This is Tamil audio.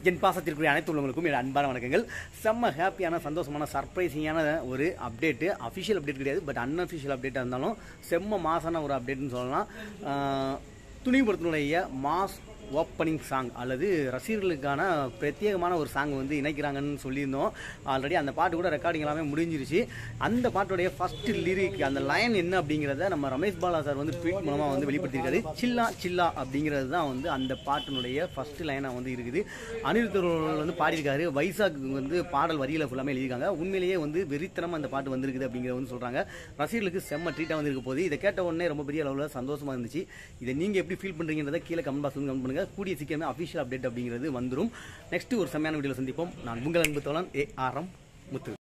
என் பாசத்திற்குரிய அனைத்து உள்ளவங்களுக்கும் என் அன்பான வணக்கங்கள் செம்ம ஹாப்பியான சந்தோஷமான சர்ப்ரைசிங்கான ஒரு அப்டேட்டு அஃபிஷியல் அப்டேட் கிடையாது பட் அன்அஃபிஷியல் அப்டேட்டாக இருந்தாலும் செம்ம மாசான ஒரு அப்டேட்னு சொல்லலாம் ஆஹ், துணிவு படத்தினுடைய மாஸ் ஓப்பனிங் சாங் அல்லது ரசிகர்களுக்கான பிரத்யேகமான ஒரு சாங் வந்து இணைக்கிறாங்கன்னு சொல்லியிருந்தோம் ஆல்ரெடி அந்த பாட்டு கூட ரெக்கார்டிங் எல்லாமே முடிஞ்சிருச்சு அந்த பாட்டுடைய ஃபர்ஸ்ட் லிரிக் அந்த லைன் என்ன அப்படிங்கிறத நம்ம ரமேஷ் பாலா சார் வந்து ட்வீட் மூலமாக வந்து வெளிப்படுத்தியிருக்காரு சில்லா சில்லா அப்படிங்கிறது தான் வந்து அந்த பாட்டினுடைய ஃபர்ஸ்ட் லைனாக வந்து இருக்குது அனிருத் அவர்கள் வந்து பாடியிருக்காரு வைசாக்கு வந்து பாடல் வரிகளை ஃபுல்லாமே எழுதியிருக்காங்க உண்மையிலேயே வந்து வெறித்தனமாக அந்த பாட்டு வந்திருக்குது அப்படிங்கிறத வந்து சொல்கிறாங்க ரசிகர்களுக்கு செம்ம ட்ரீட்டாக வந்திருக்க போது இதை கேட்ட உடனே ரொம்ப பெரிய அளவில் சந்தோஷமாக இருந்துச்சு இதை நீங்கள் எப்படி ஃபீல் பண்ணுறீங்கிறத கீழே கமெண்ட் பாக்ஸ் வந்து கமெண்ட் பண்ணுங்க கூடிய சீக்கிரமே அஃபிஷியல் அப்டேட் அப்படிங்கிறது வந்துடும் நெக்ஸ்ட் ஒரு செம்மையான வீடியோவில் சந்திப்போம் நான் உங்கள் அன்பு தோழன் ஏ ஆர் எம் முத்து